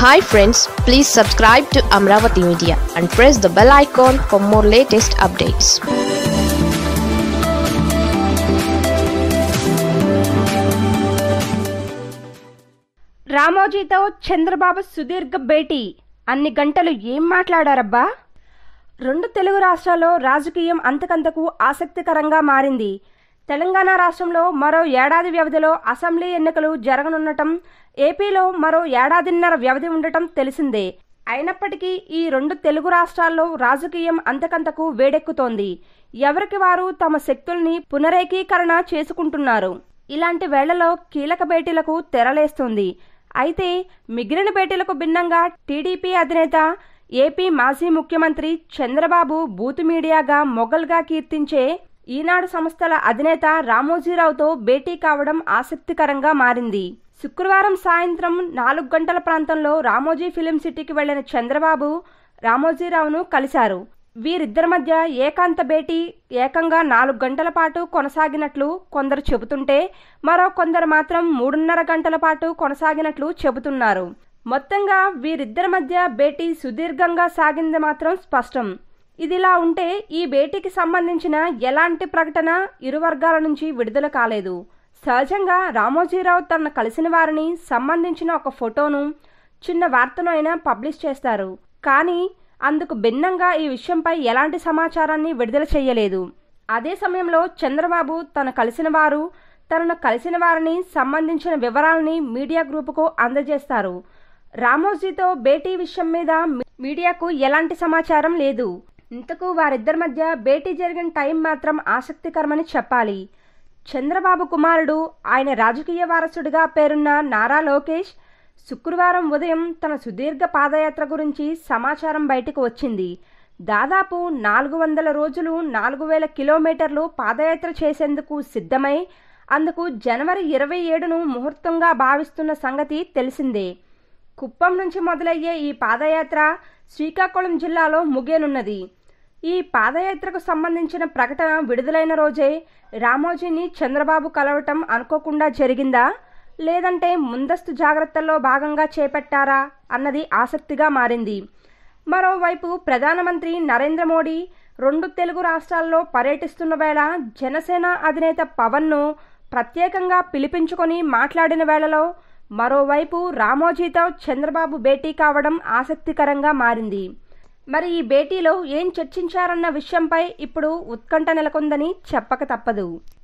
hi friends please subscribe to Amaravati media and press the bell icon for more latest updates రామోజీతో చంద్రబాబు సుదీర్ఘ భేటీ అన్ని గంటలు ఏం మాట్లాడారబ్బా రెండు తెలుగు రాష్ట్రాల్లో రాజకీయం అంతకంతకు ఆసక్తికరంగా మారింది తెలంగాణ రాష్ట్రంలో మరో ఏడాది వ్యవధిలో అసెంబ్లీ ఎన్నికలు జరగనుండటం ఏపీలో మరో ఏడాదిన్నర వ్యవధి ఉండటం తెలిసిందే అయినప్పటికీ ఈ రెండు తెలుగు రాష్ట్రాల్లో రాజకీయం అంతకంతకు వేడెక్కుతోంది ఎవరికి వారు తమ శక్తుల్ని పునరేకీకరణ చేసుకుంటున్నారు ఇలాంటి వేళలో కీలక భేటీలకు తెరలేస్తుంది అయితే మిగిలిన భేటీలకు భిన్నంగా టీడీపీ అధినేత ఏపీ మాజీ ముఖ్యమంత్రి చంద్రబాబు బూతు మీడియాగా మొఘల్గా కీర్తించే ఈనాడు సంస్థల అధినేత రామోజీరావుతో భేటీ కావడం ఆసక్తికరంగా మారింది శుక్రవారం సాయంత్రం నాలుగు గంటల ప్రాంతంలో రామోజీ ఫిలిం సిటీకి వెళ్లిన చంద్రబాబు రామోజీరావును కలిశారు వీరిద్దరి మధ్య ఏకాంత భేటీ ఏకంగా నాలుగు గంటల పాటు కొనసాగినట్లు కొందరు చెబుతుంటే మరో కొందరు మాత్రం మూడున్నర గంటల పాటు కొనసాగినట్లు చెబుతున్నారు మొత్తంగా వీరిద్దరి మధ్య భేటీ సుదీర్ఘంగా సాగింది మాత్రం స్పష్టం ఇదిలా ఉంటే ఈ భేటీకి సంబంధించిన ఎలాంటి ప్రకటన ఇరు వర్గాల నుంచి విడుదల కాలేదు సహజంగా రామోజీరావు తన కలిసిన వారిని సంబంధించిన ఒక ఫోటోను చిన్న వార్తను అయినా పబ్లిష్ చేస్తారు కానీ అందుకు భిన్నంగా ఈ విషయంపై ఎలాంటి సమాచారాన్ని విడుదల చేయలేదు అదే సమయంలో చంద్రబాబు తను కలిసిన వారు తనను కలిసిన వారిని సంబంధించిన వివరాలని మీడియా గ్రూపుకు అందజేస్తారు రామోజీతో భేటీ విషయం మీద మీడియాకు ఎలాంటి సమాచారం లేదు ఇంతకు వారిద్దరి మధ్య భేటీ జరిగిన టైం మాత్రం ఆసక్తికరమని చెప్పాలి చంద్రబాబు కుమారుడు ఆయన రాజకీయ వారసుడిగా పేరున్న నారా లోకేష్ శుక్రవారం ఉదయం తన సుదీర్ఘ పాదయాత్ర గురించి సమాచారం బయటకు వచ్చింది దాదాపు నాలుగు వందల రోజులు నాలుగు వేల కిలోమీటర్లు పాదయాత్ర చేసేందుకు సిద్ధమై అందుకు జనవరి ఇరవై ఏడును ముహూర్తంగా భావిస్తున్న సంగతి తెలిసిందే కుప్పం నుంచి మొదలయ్యే ఈ పాదయాత్ర శ్రీకాకుళం జిల్లాలో ముగియనున్నది ఈ పాదయాత్రకు సంబంధించిన ప్రకటన విడుదలైన రోజే రామోజీని చంద్రబాబు కలవటం అనుకోకుండా జరిగిందా లేదంటే ముందస్తు జాగ్రత్తల్లో భాగంగా చేపట్టారా అన్నది ఆసక్తిగా మారింది మరోవైపు ప్రధానమంత్రి నరేంద్ర మోడీ రెండు తెలుగు రాష్ట్రాల్లో పర్యటిస్తున్న వేళ జనసేన అధినేత పవన్ను ప్రత్యేకంగా పిలిపించుకొని మాట్లాడిన వేళలో మరోవైపు రామోజీతో చంద్రబాబు భేటీ కావడం ఆసక్తికరంగా మారింది మరి ఈ భేటీలో ఏం చర్చించారన్న విషయంపై ఇప్పుడు ఉత్కంఠ నెలకొందని చెప్పక తప్పదు